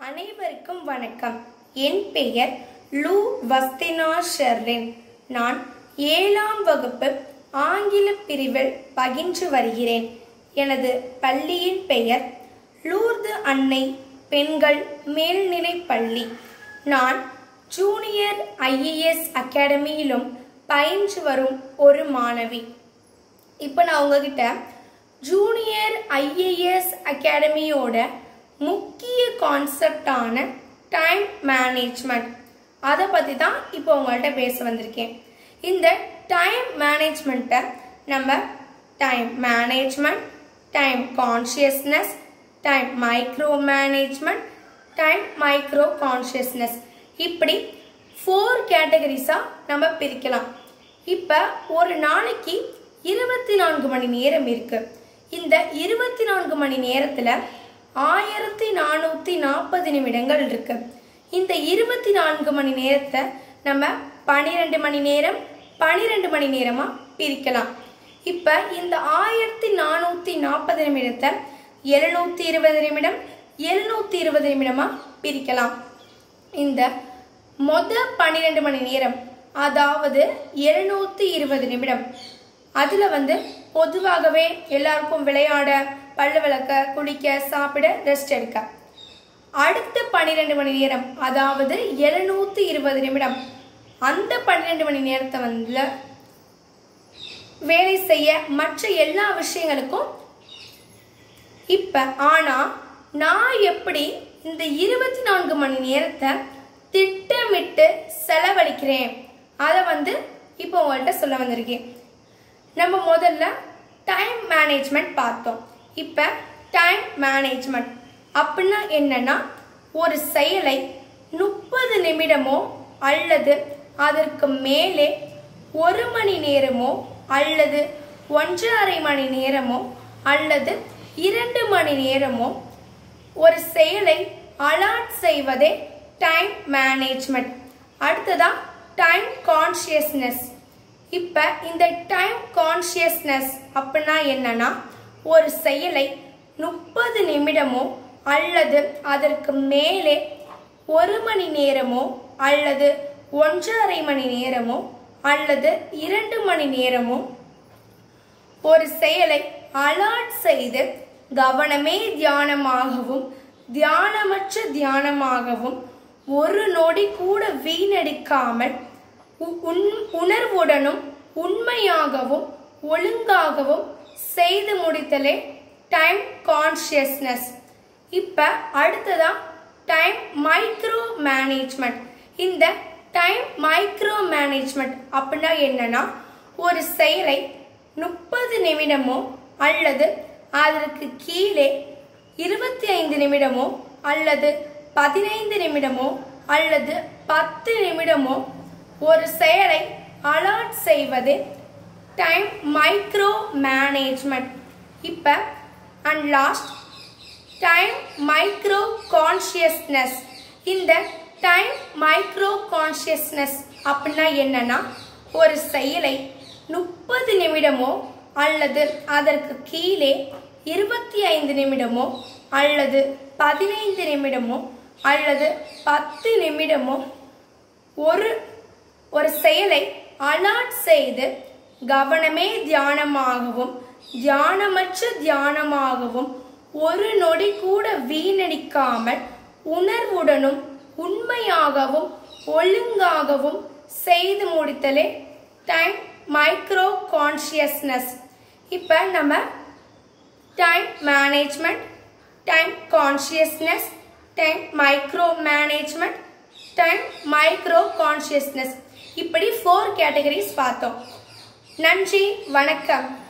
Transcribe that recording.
அனைவருக்கும் வணக்கம் என் பெயர் லூ வஸ்தினா ஷெர்லின் நான் ஏழாம் வகுப்பு ஆங்கில பிரிவில் பகின்று வருகிறேன் எனது பள்ளியின் பெயர் லூர்து அன்னை பெண்கள் மேல்நிலைப் பள்ளி நான் ஜூனியர் ஐஏஎஸ் அகாடமியிலும் பயின்று வரும் ஒரு மாணவி இப்போ நான் உங்ககிட்ட ஜூனியர் ஐஏஎஸ் அகாடமியோட முக்கிய கான்செப்டான டைம் மேனேஜ்மெண்ட் அதை பற்றி தான் இப்போ உங்கள்கிட்ட பேச வந்திருக்கேன் இந்த டைம் மேனேஜ்மெண்ட்டை நம்ம time management time consciousness time micro management time micro consciousness இப்படி ஃபோர் கேட்டகரிஸாக நம்ம பிரிக்கலாம் இப்போ ஒரு நாளைக்கு இருபத்தி நான்கு மணி நேரம் இருக்கு இந்த இருபத்தி நான்கு மணி நேரத்தில் ஆயிரத்தி நானூற்றி நாற்பது நிமிடங்கள் இருக்கு இந்த இருபத்தி நான்கு மணி நேரத்தை நம்ம பன்னிரெண்டு மணி நேரம் பன்னிரெண்டு மணி நேரமாக பிரிக்கலாம் இப்போ இந்த ஆயிரத்தி நானூற்றி நாற்பது நிமிடத்தை எழுநூற்றி இருபது நிமிடம் எழுநூற்றி இருபது நிமிடமாக பிரிக்கலாம் இந்த மொத பன்னிரெண்டு மணி நேரம் அதாவது எழுநூற்றி இருபது நிமிடம் அதில் வந்து பொதுவாகவே எல்லாருக்கும் விளையாட பல்லு விளக்க குளிக்க சாப்பிட ரெஸ்ட் எடுக்க அடுத்த பன்னிரெண்டு மணி நேரம் அதாவது எழுநூற்றி இருபது நிமிடம் அந்த பன்னிரெண்டு மணி நேரத்தை வந்து வேலை செய்ய மற்ற எல்லா விஷயங்களுக்கும் இப்போ ஆனால் நான் எப்படி இந்த இருபத்தி நான்கு மணி நேரத்தை திட்டமிட்டு செலவழிக்கிறேன் அதை வந்து இப்போ உங்கள்கிட்ட சொல்ல வந்திருக்கேன் நம்ம முதல்ல டைம் மேனேஜ்மெண்ட் பார்த்தோம் இப்போ டைம் மேனேஜ்மெண்ட் அப்படின்னா என்னன்னா ஒரு செயலை முப்பது நிமிடமோ அல்லது அதற்கு மேலே ஒரு மணி நேரமோ அல்லது ஒன்றரை மணி நேரமோ அல்லது இரண்டு மணி நேரமோ ஒரு செயலை அலாட் செய்வதே டைம் மேனேஜ்மெண்ட் அடுத்ததா டைம் கான்ஷியஸ்னஸ் இப்போ இந்த டைம் கான்ஷியஸ்னஸ் அப்படின்னா என்னன்னா ஒரு செயலை முப்பது நிமிடமோ அல்லது அதற்கு மேலே ஒரு மணி நேரமோ அல்லது ஒன்றரை மணி நேரமோ அல்லது இரண்டு மணி நேரமோ ஒரு செயலை அலாட் செய்து கவனமே தியானமாகவும் தியானமற்ற தியானமாகவும் ஒரு நொடி கூட வீணடிக்காமல் உ- உன்- உணர்வுடனும் உண்மையாகவும் ஒழுங்காகவும் செய்து முடித்தலே டைம் கான்ஷியஸ்னஸ் இப்போ அடுத்ததா டைம் மைக்ரோ மேனேஜ்மெண்ட் இந்த டைம் மைக்ரோ மேனேஜ்மெண்ட் அப்படின்னா என்னன்னா ஒரு செயலை முப்பது நிமிடமோ அல்லது அதற்கு கீழே இருபத்தி ஐந்து நிமிடமோ அல்லது பதினைந்து நிமிடமோ அல்லது பத்து நிமிடமோ ஒரு செயலை அலாட் செய்வது டைம் மைக்ரோ மேனேஜ்மெண்ட் இப்போ and last time micro consciousness இந்த டைம் மைக்ரோ கான்ஷியஸ்னஸ் அப்படின்னா என்னன்னா ஒரு செயலை முப்பது நிமிடமோ அல்லது அதற்கு கீழே இருபத்தி ஐந்து நிமிடமோ அல்லது பதினைந்து நிமிடமோ அல்லது பத்து நிமிடமோ ஒரு ஒரு செயலை அலாட் செய்து கவனமே தியானமாகவும் தியானமற்ற தியானமாகவும் ஒரு நொடி கூட வீணடிக்காமல் உணர்வுடனும் உண்மையாகவும் ஒழுங்காகவும் செய்து முடித்தலே டைம் மைக்ரோ கான்ஷியஸ்னஸ் இப்போ நம்ம time management time consciousness time micro management time micro consciousness இப்படி ஃபோர் கேட்டகரிஸ் பார்த்தோம் நன்றி வணக்கம்